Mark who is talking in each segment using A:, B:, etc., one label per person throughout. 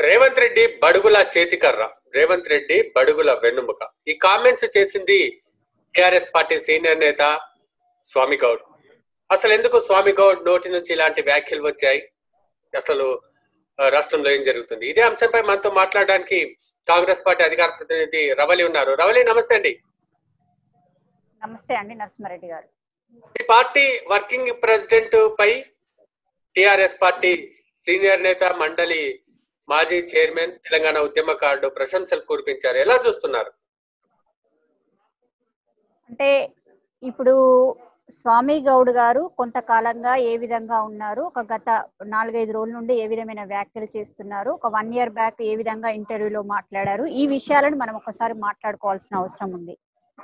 A: రేవంత్ రెడ్డి బడుగుల చేతికర్ర రేవంత్ రెడ్డి బడుగుల వెన్నుముక ఈ కామెంట్స్ చేసింది టిఆర్ఎస్ పార్టీ సీనియర్ నేత స్వామి గౌడ్ అసలు ఎందుకు స్వామి గౌడ్ నోటి నుంచి ఇలాంటి వ్యాఖ్యలు వచ్చాయి అసలు ఆ, రాష్ట్రంలో ఏం జరుగుతుంది ఇదే అంశంపై మనతో మాట్లాడడానికి కాంగ్రెస్ పార్టీ అధికార ప్రతినిధి రవలి ఉన్నారు రవలి నమస్తే అండి
B: నమస్తే అండి నరసింహారెడ్డి గారు
A: ఈ పార్టీ వర్కింగ్ ప్రెసిడెంట్ పై టిఆర్ఎస్ పార్టీ సీనియర్ నేత మండలి మాజీ చైర్మన్ తెలంగాణ ఉద్యమకారుడు ప్రశంసలు కురిపించారు ఎలా చూస్తున్నారు
B: అంటే ఇప్పుడు స్వామి గౌడ్ గారు కొంతకాలంగా ఏ విధంగా ఉన్నారు ఒక గత నాలుగైదు రోజుల నుండి ఏ విధమైన వ్యాఖ్యలు చేస్తున్నారు ఒక వన్ ఇయర్ బ్యాక్ ఏ విధంగా ఇంటర్వ్యూలో మాట్లాడారు ఈ విషయాలను మనం ఒకసారి మాట్లాడుకోవాల్సిన అవసరం ఉంది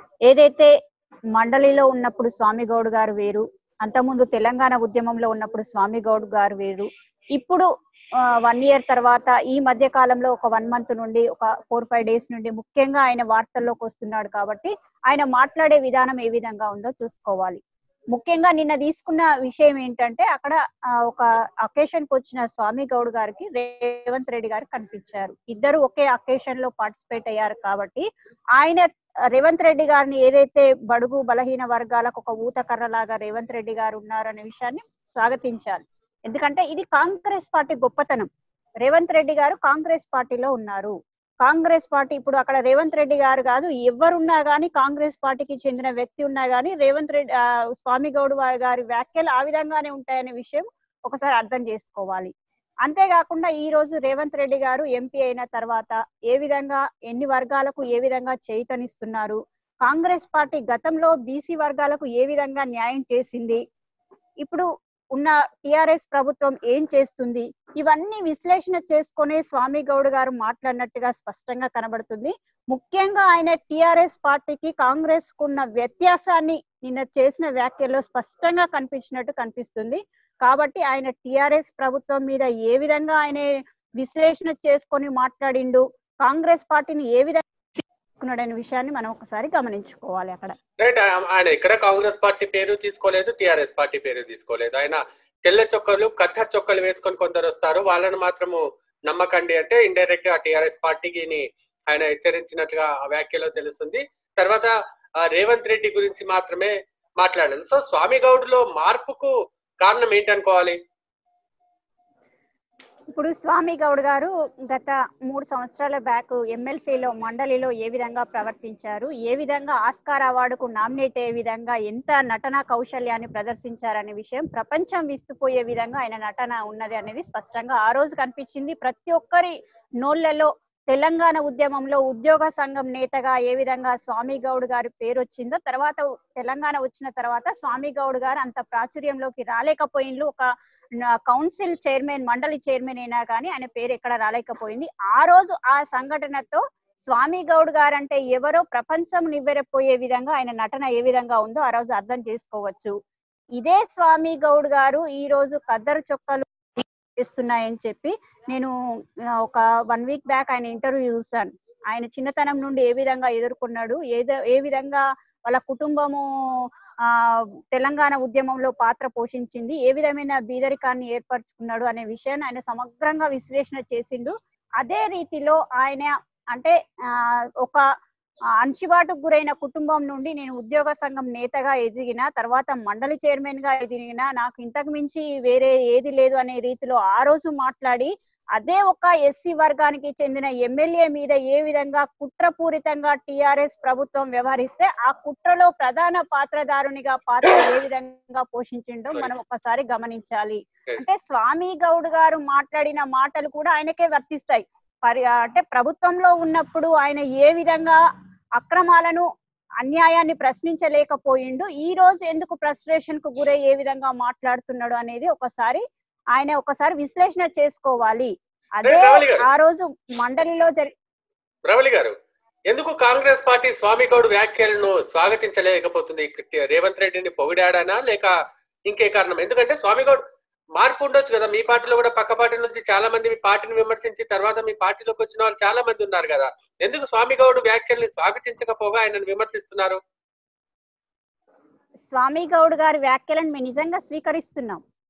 B: ఏదైతే మండలిలో ఉన్నప్పుడు స్వామి గౌడ్ గారు వేరు అంతకుముందు తెలంగాణ ఉద్యమంలో ఉన్నప్పుడు స్వామి గౌడ్ గారు వేరు ఇప్పుడు వన్ ఇయర్ తర్వాత ఈ మధ్య కాలంలో ఒక వన్ మంత్ నుండి ఒక ఫోర్ ఫైవ్ డేస్ నుండి ముఖ్యంగా ఆయన వార్తల్లోకి వస్తున్నాడు కాబట్టి ఆయన మాట్లాడే విధానం ఏ విధంగా ఉందో చూసుకోవాలి ముఖ్యంగా నిన్న తీసుకున్న విషయం ఏంటంటే అక్కడ ఆ, ఒక అకేషన్ కి వచ్చిన స్వామి గౌడ్ గారికి రేవంత్ రెడ్డి గారు కనిపించారు ఇద్దరు ఒకే అకేషన్ లో పార్టిసిపేట్ అయ్యారు కాబట్టి ఆయన రేవంత్ రెడ్డి గారిని ఏదైతే బడుగు బలహీన వర్గాలకు ఒక ఊతకర్ర లాగా రేవంత్ రెడ్డి గారు ఉన్నారనే విషయాన్ని స్వాగతించాలి ఎందుకంటే ఇది కాంగ్రెస్ పార్టీ గొప్పతనం రేవంత్ రెడ్డి గారు కాంగ్రెస్ పార్టీలో ఉన్నారు కాంగ్రెస్ పార్టీ ఇప్పుడు అక్కడ రేవంత్ రెడ్డి గారు కాదు ఎవరున్నా గానీ కాంగ్రెస్ పార్టీకి చెందిన వ్యక్తి ఉన్నా గానీ రేవంత్ రెడ్డి ఆ, స్వామి గౌడ్ వారి గారి వ్యాఖ్యలు ఆ విధంగానే ఉంటాయనే విషయం ఒకసారి అర్థం చేసుకోవాలి అంతేకాకుండా ఈ రోజు రేవంత్ రెడ్డి గారు ఎంపీ అయిన తర్వాత ఏ విధంగా ఎన్ని వర్గాలకు ఏ విధంగా చేయుతనిస్తున్నారు కాంగ్రెస్ పార్టీ గతంలో బీసీ వర్గాలకు ఏ విధంగా న్యాయం చేసింది ఇప్పుడు ఉన్న టిఆర్ఎస్ ప్రభుత్వం ఏం చేస్తుంది ఇవన్నీ విశ్లేషణ చేసుకునే స్వామి గౌడ్ గారు మాట్లాడినట్టుగా స్పష్టంగా కనబడుతుంది ముఖ్యంగా ఆయన టిఆర్ఎస్ పార్టీకి కాంగ్రెస్ కున్న వ్యత్యాసాన్ని నిన్న చేసిన వ్యాఖ్యల్లో స్పష్టంగా కనిపించినట్టు కనిపిస్తుంది కాబట్టి ఆయన టిఆర్ఎస్ ప్రభుత్వం మీద ఏ విధంగా ఆయన విశ్లేషణ చేసుకొని మాట్లాడిండు కాంగ్రెస్ పార్టీని ఏ విధంగా తీసుకున్నాడనే విషయాన్ని మనం ఒకసారి గమనించుకోవాలి అక్కడ
A: రైట్ ఆయన ఇక్కడ కాంగ్రెస్ పార్టీ పేరు తీసుకోలేదు టిఆర్ఎస్ పార్టీ పేరు తీసుకోలేదు ఆయన తెల్ల చొక్కలు కత్తర్ చొక్కలు వేసుకొని కొందరు వస్తారు వాళ్ళని మాత్రము నమ్మకండి అంటే ఇండైరెక్ట్ గా టిఆర్ఎస్ పార్టీకి ఆయన హెచ్చరించినట్లుగా ఆ వ్యాఖ్యలో తెలుస్తుంది తర్వాత ఆ, రేవంత్ రెడ్డి గురించి మాత్రమే మాట్లాడారు సో స్వామి గౌడ్లో మార్పుకు కారణం ఏంటనుకోవాలి
B: ఇప్పుడు స్వామి గౌడ్ గారు గత మూడు సంవత్సరాల బ్యాక్ ఎమ్మెల్సీలో మండలిలో ఏ విధంగా ప్రవర్తించారు ఏ విధంగా ఆస్కార్ అవార్డుకు నామినేట్ అయ్యే విధంగా ఎంత నటనా కౌశల్యాన్ని ప్రదర్శించారనే విషయం ప్రపంచం విస్తుపోయే విధంగా ఆయన నటన ఉన్నది అనేది స్పష్టంగా ఆ రోజు కనిపించింది ప్రతి ఒక్కరి నోళ్లలో తెలంగాణ ఉద్యమంలో ఉద్యోగ సంఘం నేతగా ఏ విధంగా స్వామి గౌడ్ గారి పేరు వచ్చిందో తర్వాత తెలంగాణ వచ్చిన తర్వాత స్వామి గౌడ్ గారు అంత ప్రాచుర్యంలోకి రాలేకపోయిండ్రు ఒక నా- కౌన్సిల్ చైర్మన్ మండలి చైర్మన్ అయినా కానీ ఆయన పేరు ఎక్కడ రాలేకపోయింది ఆ రోజు ఆ సంఘటనతో స్వామి గౌడ్ గారు అంటే ఎవరో ప్రపంచం నివ్వెరపోయే విధంగా ఆయన నటన ఏ విధంగా ఉందో ఆ రోజు అర్థం చేసుకోవచ్చు ఇదే స్వామి గౌడ్ గారు ఈ రోజు కద్దరు చొక్కలు చేస్తున్నాయని చెప్పి నేను ఆ, ఒక వన్ వీక్ బ్యాక్ ఆయన ఇంటర్వ్యూ చూసాను ఆయన చిన్నతనం నుండి ఏ విధంగా ఎదుర్కొన్నాడు ఏదో ఏ విధంగా వాళ్ళ కుటుంబము ఆ తెలంగాణ ఉద్యమంలో పాత్ర పోషించింది ఏ విధమైన బీదరికాన్ని ఏర్పరచుకున్నాడు అనే విషయాన్ని ఆయన సమగ్రంగా విశ్లేషణ చేసిండు అదే రీతిలో ఆయన అంటే ఆ ఒక ఆ, అణచిబాటుకు గురైన కుటుంబం నుండి నేను ఉద్యోగ సంఘం నేతగా ఎదిగిన తర్వాత మండలి చైర్మన్ గా ఎదిగిన నాకు ఇంతకు మించి వేరే ఏది లేదు అనే రీతిలో ఆ రోజు మాట్లాడి అదే ఒక ఎస్సీ వర్గానికి చెందిన ఎమ్మెల్యే మీద ఏ విధంగా కుట్రపూరితంగా టిఆర్ఎస్ ప్రభుత్వం వ్యవహరిస్తే ఆ కుట్రలో ప్రధాన పాత్రధారునిగా పాత్ర ఏ విధంగా పోషించిండో మనం ఒకసారి గమనించాలి
A: Yes.
B: అంటే స్వామి గౌడ్ గారు మాట్లాడిన మాటలు కూడా ఆయనకే వర్తిస్తాయి పరి అంటే ప్రభుత్వంలో ఉన్నప్పుడు ఆయన ఏ విధంగా అక్రమాలను అన్యాయాన్ని ప్రశ్నించలేకపోయిండు ఈ రోజు ఎందుకు ఫ్రస్ట్రేషన్ కు గురై ఏ విధంగా మాట్లాడుతున్నాడు అనేది ఒకసారి ఆయన ఒకసారి విశ్లేషణ చేసుకోవాలి అదే
A: రావాలి గారు.
B: ఆ రోజు మండలిలో జరి
A: రవలి గారు ఎందుకు కాంగ్రెస్ పార్టీ స్వామి గౌడ్ వ్యాఖ్యలను స్వాగతించలేకపోతుంది ఇక్కడ రేవంత్ రెడ్డిని పొగిడాడానా లేక ఇంకే కారణం ఎందుకంటే స్వామి గౌడ్ మార్పు ఉండొచ్చు కదా మీ పార్టీలో కూడా పక్క పార్టీ నుంచి చాలా మంది మీ పార్టీని విమర్శించి తర్వాత మీ పార్టీలోకి వచ్చిన వాళ్ళు చాలా మంది ఉన్నారు కదా ఎందుకు స్వామి గౌడ్ వ్యాఖ్యల్ని స్వాగతించకపోగా ఆయనను విమర్శిస్తున్నారు
B: స్వామి గౌడ్ గారి వ్యాఖ్యలను మేము నిజంగా స్వీకరిస్తున్నాం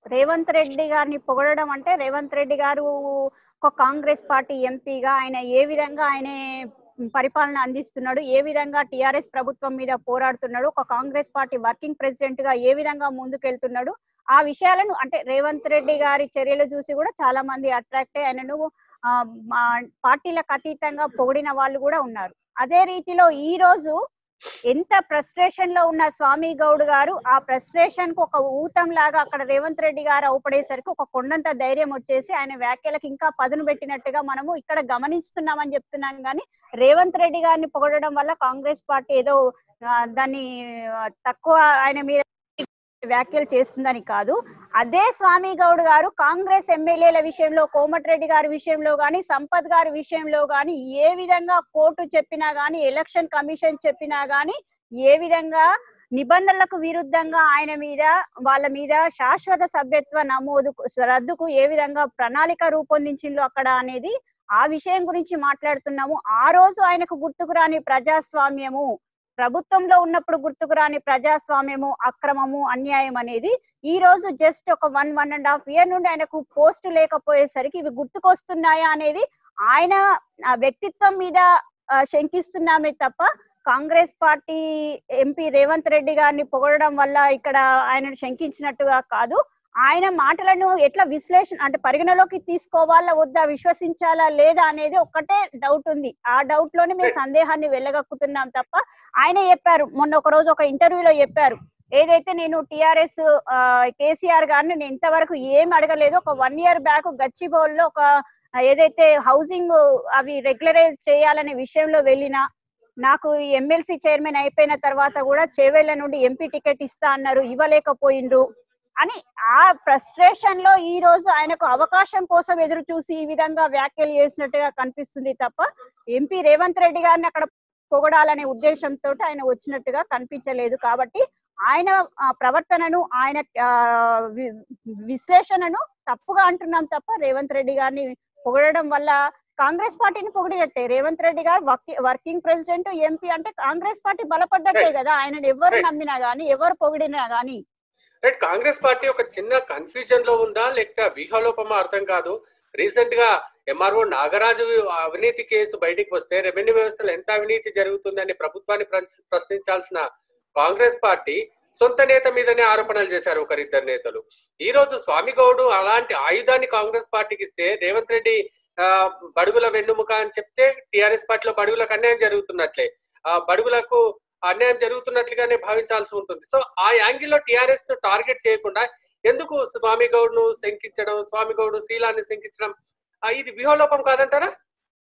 B: రేవంత్ రెడ్డి గారిని పొగడడం అంటే రేవంత్ రెడ్డి గారు ఒక కాంగ్రెస్ పార్టీ ఎంపీగా ఆయన ఏ విధంగా ఆయన పరిపాలన అందిస్తున్నాడు ఏ విధంగా టిఆర్ఎస్ ప్రభుత్వం మీద పోరాడుతున్నాడు ఒక కాంగ్రెస్ పార్టీ వర్కింగ్ ప్రెసిడెంట్ గా ఏ విధంగా ముందుకెళ్తున్నాడు ఆ విషయాలను అంటే రేవంత్ రెడ్డి గారి చర్యలు చూసి కూడా చాలా మంది అట్రాక్ట్ అయ్యి ఆయనను ఆ, మా పార్టీలకు అతీతంగా పొగిడిన వాళ్ళు కూడా ఉన్నారు అదే రీతిలో ఈ రోజు ఎంత ఫ్రస్ట్రేషన్ లో ఉన్న స్వామి గౌడ్ గారు ఆ ఫ్రస్ట్రేషన్ కు ఒక ఊతం లాగా అక్కడ రేవంత్ రెడ్డి గారు అవుపడేసరికి ఒక కొండంత ధైర్యం వచ్చేసి ఆయన వ్యాఖ్యలకు ఇంకా పదును పెట్టినట్టుగా మనము ఇక్కడ గమనిస్తున్నామని చెప్తున్నాం కానీ రేవంత్ రెడ్డి గారిని పొగడడం వల్ల కాంగ్రెస్ పార్టీ ఏదో ఆ, దాన్ని ఆ, తక్కువ ఆయన మీద వ్యాఖ్యలు చేస్తుందని కాదు అదే స్వామి గౌడ్ గారు కాంగ్రెస్ ఎమ్మెల్యేల విషయంలో కోమటిరెడ్డి గారి విషయంలో గాని సంపత్ గారి విషయంలో గాని ఏ విధంగా కోర్టు చెప్పినా గాని ఎలక్షన్ కమిషన్ చెప్పినా గాని ఏ విధంగా నిబంధనలకు విరుద్ధంగా ఆయన మీద వాళ్ళ మీద శాశ్వత సభ్యత్వ నమోదు రద్దుకు ఏ విధంగా ప్రణాళిక రూపొందించిందో అక్కడ అనేది ఆ విషయం గురించి మాట్లాడుతున్నాము ఆ రోజు ఆయనకు గుర్తుకు రాని ప్రజాస్వామ్యము ప్రభుత్వంలో ఉన్నప్పుడు గుర్తుకు రాని ప్రజాస్వామ్యము అక్రమము అన్యాయం అనేది ఈ రోజు జస్ట్ ఒక one one and half year నుండి ఆయనకు పోస్ట్ లేకపోయేసరికి ఇవి గుర్తుకొస్తున్నాయా అనేది ఆయన ఆ వ్యక్తిత్వం మీద ఆ, శంకిస్తున్నామే తప్ప Congress party MP Revanth Reddy గారిని పొగడడం వల్ల ఇక్కడ ఆయనను శంకించినట్టుగా కాదు ఆయన మాటలను ఎట్లా విశ్లేషణ అంటే పరిగణలోకి తీసుకోవాలా వద్దా విశ్వసించాలా లేదా అనేది ఒక్కటే డౌట్ ఉంది ఆ డౌట్ లోనే మేము సందేహాన్ని వెళ్ళగక్కుతున్నాం తప్ప ఆయన చెప్పారు మొన్న ఒక రోజు ఒక ఇంటర్వ్యూలో చెప్పారు ఏదైతే నేను టిఆర్ఎస్ కేసీఆర్ గారిని నేను ఇంతవరకు ఏం అడగలేదు ఒక వన్ ఇయర్ బ్యాక్ గచ్చిబౌల్లో ఒక ఆ, ఏదైతే హౌసింగ్ అవి రెగ్యులరైజ్ చేయాలనే విషయంలో వెళ్ళినా నాకు ఎమ్మెల్సీ చైర్మన్ అయిపోయిన తర్వాత కూడా చేవేళ్ల నుండి ఎంపీ టికెట్ ఇస్తా అన్నారు ఇవ్వలేకపోయిండ్రు అని ఆ ఫ్రస్ట్రేషన్ లో ఈ రోజు ఆయనకు అవకాశం కోసం ఎదురు చూసి ఈ విధంగా వ్యాఖ్యలు చేసినట్టుగా కనిపిస్తుంది తప్ప ఎంపీ రేవంత్ రెడ్డి గారిని అక్కడ పొగడాలనే ఉద్దేశంతో ఆయన వచ్చినట్టుగా కనిపించలేదు కాబట్టి ఆయన ఆ, ప్రవర్తనను ఆయన ఆ, వి- విశ్లేషణను తప్పుగా అంటున్నాం తప్ప రేవంత్ రెడ్డి గారిని పొగడడం వల్ల కాంగ్రెస్ పార్టీని పొగిడినట్టే రేవంత్ రెడ్డి గారు వర్కి- వర్కింగ్ ప్రెసిడెంట్ ఎంపీ అంటే కాంగ్రెస్ పార్టీ బలపడ్డట్టే కదా ఆయనను ఎవరు
A: Right.
B: నమ్మినా గానీ ఎవరు పొగిడినా గానీ
A: రైట్ కాంగ్రెస్ పార్టీ ఒక చిన్న కన్ఫ్యూజన్ లో ఉందా లేక వ్యూహలోపమా అర్థం కాదు రీసెంట్ గా ఎంఆర్ఓ నాగరాజు అవినీతి కేసు బయటికి వస్తే రెవెన్యూ వ్యవస్థలో ఎంత అవినీతి జరుగుతుందని ప్రభుత్వాన్ని ప్రశ్న- ప్రశ్నించాల్సిన కాంగ్రెస్ పార్టీ సొంత నేత మీదనే ఆరోపణలు చేశారు ఒకరిద్దరు నేతలు ఈ రోజు స్వామి గౌడు అలాంటి ఆయుధాన్ని కాంగ్రెస్ పార్టీకి ఇస్తే రేవంత్ రెడ్డి ఆ, బడుగుల వెన్నుముక అని చెప్తే టిఆర్ఎస్ పార్టీలో బడుగులకు అన్యాయం జరుగుతున్నట్లే ఆ బడుగులకు అన్యాయం జరుగుతున్నట్లుగానే భావించాల్సి ఉంటుంది సో ఆ యాంగిల్లో టిఆర్ఎస్ ను టార్గెట్ చేయకుండా ఎందుకు స్వామి గౌడ్ ను శంకించడం స్వామి గౌడ్ శీలాన్ని శంకించడం ఆ, ఇది వ్యూహలోపం కాదంటారా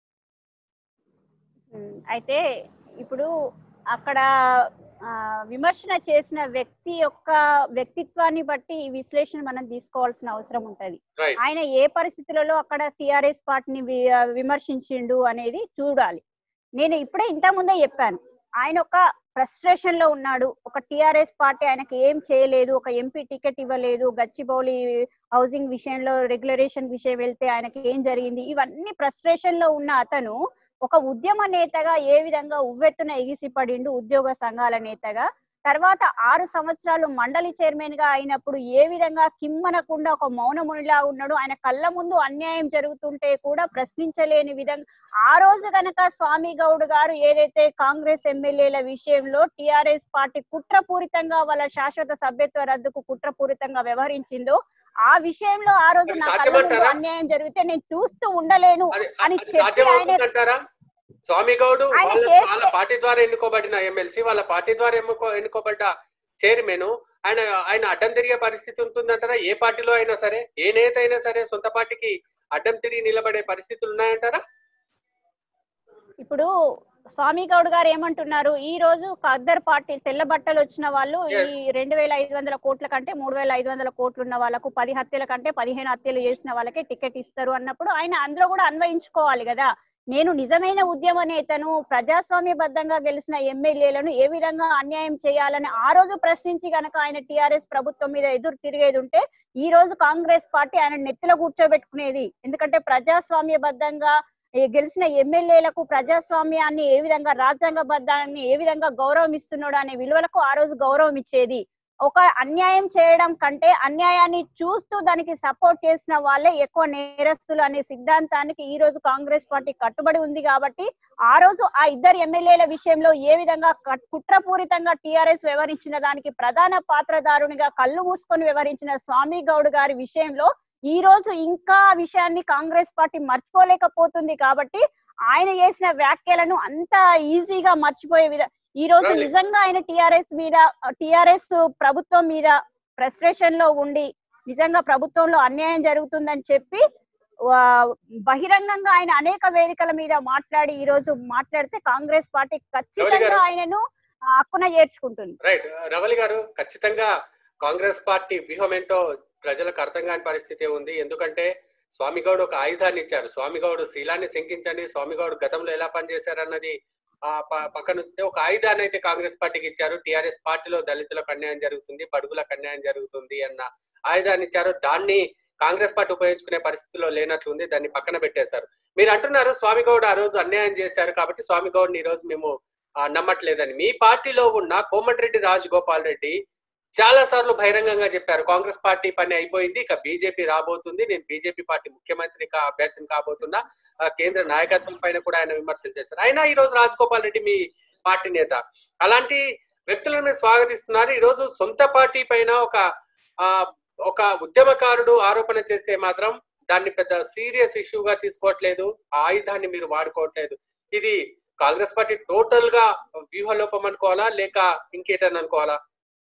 B: ఉమ్, అయితే ఇప్పుడు అక్కడ ఆ, విమర్శన చేసిన వ్యక్తి యొక్క వ్యక్తిత్వాన్ని బట్టి ఈ విశ్లేషణ మనం తీసుకోవాల్సిన అవసరం ఉంటది
A: రైట్
B: ఆయన ఏ పరిస్థితులలో అక్కడ టిఆర్ఎస్ పార్టీని వి- ఆ, విమర్శించిండు అనేది చూడాలి నేను ఇప్పుడే ఇంత ముందే చెప్పాను ఆయన ఒక ఫ్రస్ట్రేషన్ లో ఉన్నాడు ఒక టిఆర్ఎస్ పార్టీ ఆయనకి ఏం చేయలేదు ఒక ఎంపీ టికెట్ ఇవ్వలేదు గచ్చిబౌలి హౌసింగ్ విషయంలో రెగ్యులరేషన్ విషయం వెళ్తే ఆయనకి ఏం జరిగింది ఇవన్నీ ఫ్రస్ట్రేషన్ లో ఉన్న అతను ఒక ఉద్యమ నేతగా ఏ విధంగా ఉవ్వెత్తున ఎగిసిపడిండు ఉద్యోగ సంఘాల నేతగా తర్వాత ఆరు సంవత్సరాలు మండలి చైర్మన్ గా అయినప్పుడు ఏ విధంగా కిమ్మనకుండా ఒక మౌనమునిలా ఉన్నాడు ఆయన కళ్ళ ముందు అన్యాయం జరుగుతుంటే కూడా ప్రశ్నించలేని విధంగా ఆ రోజు గనక స్వామి గౌడ్ గారు ఏదైతే కాంగ్రెస్ ఎమ్మెల్యేల విషయంలో టిఆర్ఎస్ పార్టీ కుట్రపూరితంగా వాళ్ళ శాశ్వత సభ్యత్వ రద్దుకు కుట్రపూరితంగా వ్యవహరించిందో ఆ విషయంలో ఆ రోజు
A: అది
B: నా కళ్ళ ముందు
A: సాధ్యమంటారా?
B: అన్యాయం జరిగితే నేను చూస్తూ ఉండలేను
A: అది
B: అని
A: అది
B: చెప్పి ఆయన
A: సాధ్యమవుతుందంటారా స్వామి గౌడ్
B: ఆయన
A: వాళ్ళ
B: చేస్తే-
A: వాళ్ళ పార్టీ ద్వారా ఎన్నుకోబడిన ఎమ్మెల్సీ వాళ్ళ పార్టీ ద్వారా ఎన్నుకో ఎన్నుకోబడ్డ చైర్మన్ ఆయన ఆయన అడ్డం తిరిగే పరిస్థితి ఉంటుందంటారా ఏ పార్టీలో అయినా సరే ఏ నేత అయినా సరే సొంత పార్టీకి అడ్డం తిరిగి నిలబడే పరిస్థితులు ఉన్నాయంటారా
B: ఇప్పుడు స్వామి గౌడ్ గారు ఏమంటున్నారు ఈ రోజు ఖద్దర్ పార్టీ తెల్ల బట్టలు వచ్చిన వాళ్ళు ఈ
A: Yes.
B: రెండు వేల ఐదు వందల కోట్ల కంటే మూడు వేల ఐదు వందల కోట్లు ఉన్న వాళ్ళకు పది హత్యల కంటే పదిహేను హత్యలు చేసిన వాళ్ళకే టికెట్ ఇస్తారు అన్నప్పుడు ఆయన అందులో కూడా అన్వయించుకోవాలి కదా నేను నిజమైన ఉద్యమ నేతను ప్రజాస్వామ్యబద్ధంగా గెలిచిన ఎమ్మెల్యేలను ఏ విధంగా అన్యాయం చేయాలని ఆ రోజు ప్రశ్నించి గనక ఆయన టిఆర్ఎస్ ప్రభుత్వం మీద ఎదురు తిరిగేది ఉంటే ఈ రోజు కాంగ్రెస్ పార్టీ ఆయన నెత్తిలో కూర్చోబెట్టుకునేది ఎందుకంటే ప్రజాస్వామ్యబద్ధంగా ఈ గెలిచిన ఎమ్మెల్యేలకు ప్రజాస్వామ్యాన్ని ఏ విధంగా రాజ్యాంగబద్ధాన్ని ఏ విధంగా గౌరవం ఇస్తున్నాడు అనే విలువలకు ఆ రోజు గౌరవం ఇచ్చేది ఒక అన్యాయం చేయడం కంటే అన్యాయాన్ని చూస్తూ దానికి సపోర్ట్ చేసిన వాళ్ళే ఎక్కువ నేరస్తులు అనే సిద్ధాంతానికి ఈ రోజు కాంగ్రెస్ పార్టీ కట్టుబడి ఉంది కాబట్టి ఆ రోజు ఆ ఇద్దరు ఎమ్మెల్యేల విషయంలో ఏ విధంగా కట్- కుట్రపూరితంగా టిఆర్ఎస్ వ్యవహరించిన దానికి ప్రధాన పాత్రదారునిగా కళ్ళు మూసుకొని వ్యవహరించిన స్వామి గౌడ్ గారి విషయంలో ఈ రోజు ఇంకా ఆ విషయాన్ని కాంగ్రెస్ పార్టీ మర్చిపోలేకపోతుంది కాబట్టి ఆయన చేసిన వ్యాఖ్యలను అంత ఈజీగా మర్చిపోయే విధ ఈ రోజు
A: Right.
B: నిజంగా ఆయన టిఆర్ఎస్ మీద టిఆర్ఎస్ ప్రభుత్వం మీద ఫ్రస్ట్రేషన్ లో ఉండి నిజంగా ప్రభుత్వంలో అన్యాయం జరుగుతుందని చెప్పి ఆ, బహిరంగంగా ఆయన అనేక వేదికల మీద మాట్లాడి ఈ రోజు మాట్లాడితే కాంగ్రెస్ పార్టీ ఖచ్చితంగా
A: గారు.
B: ఆయనను ఆ, హక్కున చేర్చుకుంటుంది
A: రైట్ రవలి గారు ఖచ్చితంగా కాంగ్రెస్ పార్టీ వ్యూహం ఏంటో ప్రజలకు అర్థం కాని పరిస్థితి ఉంది ఎందుకంటే స్వామిగౌడ్ ఒక ఆయుధాన్ని ఇచ్చారు స్వామిగౌడ్ శీలాన్ని శంకించండి స్వామిగౌడ్ గతంలో ఎలా పనిచేశారన్నది ఆ ప- పక్కన ఉంచితే ఒక ఆయుధాన్ని అయితే కాంగ్రెస్ పార్టీకి ఇచ్చారు టిఆర్ఎస్ పార్టీలో దళితులకు అన్యాయం జరుగుతుంది బడుగులకు అన్యాయం జరుగుతుంది అన్న ఆయుధాన్ని ఇచ్చారు దాన్ని కాంగ్రెస్ పార్టీ ఉపయోగించుకునే పరిస్థితిలో లేనట్లుంది దాన్ని పక్కన పెట్టేశారు మీరు అంటున్నారు స్వామిగౌడ్ ఆ రోజు అన్యాయం చేశారు కాబట్టి స్వామిగౌడ్ని ఈ రోజు మేము ఆ, నమ్మట్లేదని మీ పార్టీలో ఉన్న కోమటిరెడ్డి రాజగోపాల్ రెడ్డి చాలా సార్లు బహిరంగంగా చెప్పారు కాంగ్రెస్ పార్టీ పని అయిపోయింది ఇక బీజేపీ రాబోతుంది నేను బీజేపీ పార్టీ ముఖ్యమంత్రి కా- అభ్యర్థిని కాబోతున్నా ఆ, కేంద్ర నాయకత్వం పైన కూడా ఆయన విమర్శలు చేశారు అయినా ఈ రోజు రాజగోపాల్ రెడ్డి మీ పార్టీ నేత అలాంటి వ్యక్తులను మీరు స్వాగతిస్తున్నారు ఈ రోజు సొంత పార్టీ పైన ఒక ఆ, ఒక ఉద్యమకారుడు ఆరోపణ చేస్తే మాత్రం దాన్ని పెద్ద సీరియస్ ఇష్యూగా తీసుకోవట్లేదు ఆ ఆయుధాన్ని మీరు వాడుకోవట్లేదు ఇది కాంగ్రెస్ పార్టీ టోటల్ గా వ్యూహలోపం అనుకోవాలా లేక ఇంకేటని అనుకోవాలా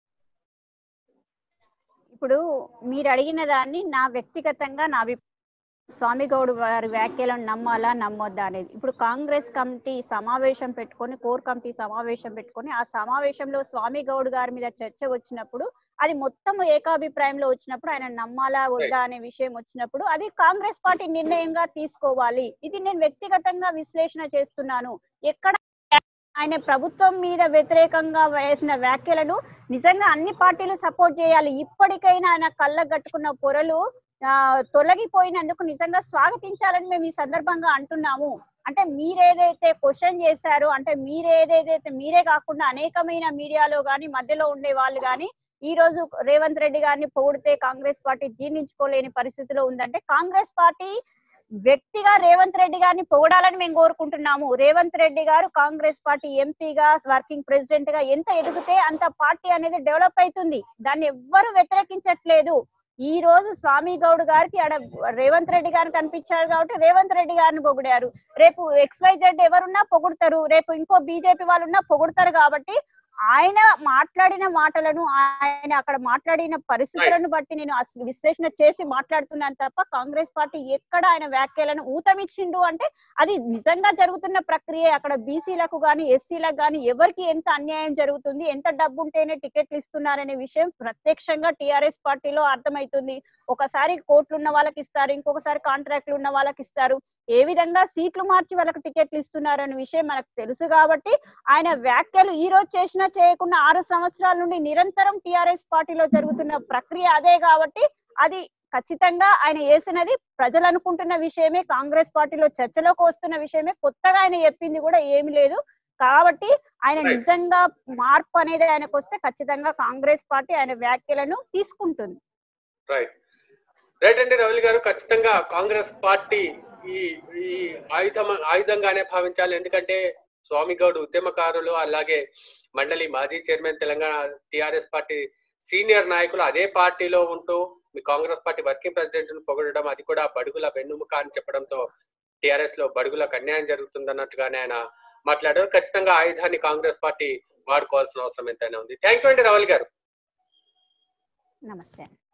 B: ఇప్పుడు మీరు అడిగిన దాన్ని నా వ్యక్తిగతంగా నా అభి స్వామి గౌడ్ వారి వ్యాఖ్యలను నమ్మాలా నమ్మొద్దా అనేది ఇప్పుడు కాంగ్రెస్ కమిటీ సమావేశం పెట్టుకొని కోర్ కమిటీ సమావేశం పెట్టుకొని ఆ సమావేశంలో స్వామి గౌడ్ గారి మీద చర్చ వచ్చినప్పుడు అది మొత్తం ఏకాభిప్రాయంలో వచ్చినప్పుడు ఆయన నమ్మాలా వద్దా అనే విషయం వచ్చినప్పుడు అది కాంగ్రెస్ పార్టీ నిర్ణయంగా తీసుకోవాలి ఇది నేను వ్యక్తిగతంగా విశ్లేషణ చేస్తున్నాను ఎక్కడ ఆయన ప్రభుత్వం మీద వ్యతిరేకంగా వేసిన వ్యాఖ్యలను నిజంగా అన్ని పార్టీలు సపోర్ట్ చేయాలి ఇప్పటికైనా ఆయన కళ్ళగట్టుకున్న పొరలు ఆ, తొలగిపోయినందుకు నిజంగా స్వాగతించాలని మేము ఈ సందర్భంగా అంటున్నాము అంటే మీరేదైతే క్వశ్చన్ చేశారో అంటే మీరేదైతే మీరే కాకుండా అనేకమైన మీడియాలో గాని మధ్యలో ఉండే వాళ్ళు గాని ఈ రోజు రేవంత్ రెడ్డి గారిని పొగిడితే కాంగ్రెస్ పార్టీ జీర్ణించుకోలేని పరిస్థితిలో ఉందంటే కాంగ్రెస్ పార్టీ వ్యక్తిగా రేవంత్ రెడ్డి గారిని పొగడాలని మేము కోరుకుంటున్నాము రేవంత్ రెడ్డి గారు కాంగ్రెస్ పార్టీ ఎంపీగా వర్కింగ్ ప్రెసిడెంట్ గా ఎంత ఎదిగితే అంత పార్టీ అనేది డెవలప్ అవుతుంది దాన్ని ఎవ్వరు వ్యతిరేకించట్లేదు ఈ రోజు స్వామి గౌడ్ గారికి ఆడ రేవంత్ రెడ్డి గారిని కనిపించారు కాబట్టి రేవంత్ రెడ్డి గారిని పొగిడారు రేపు ఎక్స్వైజెడ్ ఎవరున్నా పొగుడతారు రేపు ఇంకో బీజేపీ వాళ్ళు ఉన్నా పొగుడతారు కాబట్టి ఆయన మాట్లాడిన మాటలను ఆయన అక్కడ మాట్లాడిన పరిస్థితులను బట్టి నేను అసలు విశ్లేషణ చేసి మాట్లాడుతున్నాను తప్ప కాంగ్రెస్ పార్టీ ఎక్కడ ఆయన వ్యాఖ్యలను ఊతమిచ్చిండు అంటే అది నిజంగా జరుగుతున్న ప్రక్రియ అక్కడ బీసీలకు గాని ఎస్సీలకు గాని ఎవరికి ఎంత అన్యాయం జరుగుతుంది ఎంత డబ్బు ఉంటేనే టికెట్లు ఇస్తున్నారనే విషయం ప్రత్యక్షంగా టిఆర్ఎస్ పార్టీలో అర్థమవుతుంది ఒకసారి కోట్లు ఉన్న వాళ్ళకి ఇస్తారు ఇంకొకసారి కాంట్రాక్ట్లు ఉన్న వాళ్ళకి ఇస్తారు ఏ విధంగా సీట్లు మార్చి వాళ్ళకి టికెట్లు ఇస్తున్నారు అనే విషయం మనకు తెలుసు కాబట్టి ఆయన వ్యాఖ్యలు ఈ రోజు చేసినా చేయకుండా ఆరు సంవత్సరాల నుండి నిరంతరం టిఆర్ఎస్ పార్టీలో జరుగుతున్న ప్రక్రియ అదే కాబట్టి అది ఖచ్చితంగా ఆయన వేసినది ప్రజలు అనుకుంటున్న విషయమే కాంగ్రెస్ పార్టీలో చర్చలోకి వస్తున్న విషయమే కొత్తగా ఆయన చెప్పింది కూడా ఏమి లేదు కాబట్టి ఆయన
A: Right.
B: నిజంగా మార్పు అనేది ఆయనకు వస్తే ఖచ్చితంగా కాంగ్రెస్ పార్టీ ఆయన వ్యాఖ్యలను తీసుకుంటుంది
A: రైట్ రైట్ అండి రవలి గారు ఖచ్చితంగా కాంగ్రెస్ పార్టీ ఈ ఈ ఆయుధం ఆయుధంగానే భావించాలి ఎందుకంటే స్వామి గౌడ్ ఉద్యమకారులు అలాగే మండలి మాజీ chairman Telangana TRS party senior నాయకులు అదే పార్టీలో ఉంటూ మీ కాంగ్రెస్ పార్టీ వర్కింగ్ ప్రెసిడెంట్ ను పొగడడం అది కూడా బడుగుల వెన్నుముక అని చెప్పడంతో టిఆర్ఎస్ లో బడుగులకు అన్యాయం జరుగుతుందన్నట్టుగానే ఆయన మాట్లాడారు ఖచ్చితంగా ఆయుధాన్ని కాంగ్రెస్ పార్టీ వాడుకోవాల్సిన అవసరం ఎంతైనా ఉంది థ్యాంక్ యూ అండి రవలి గారు
B: నమస్తే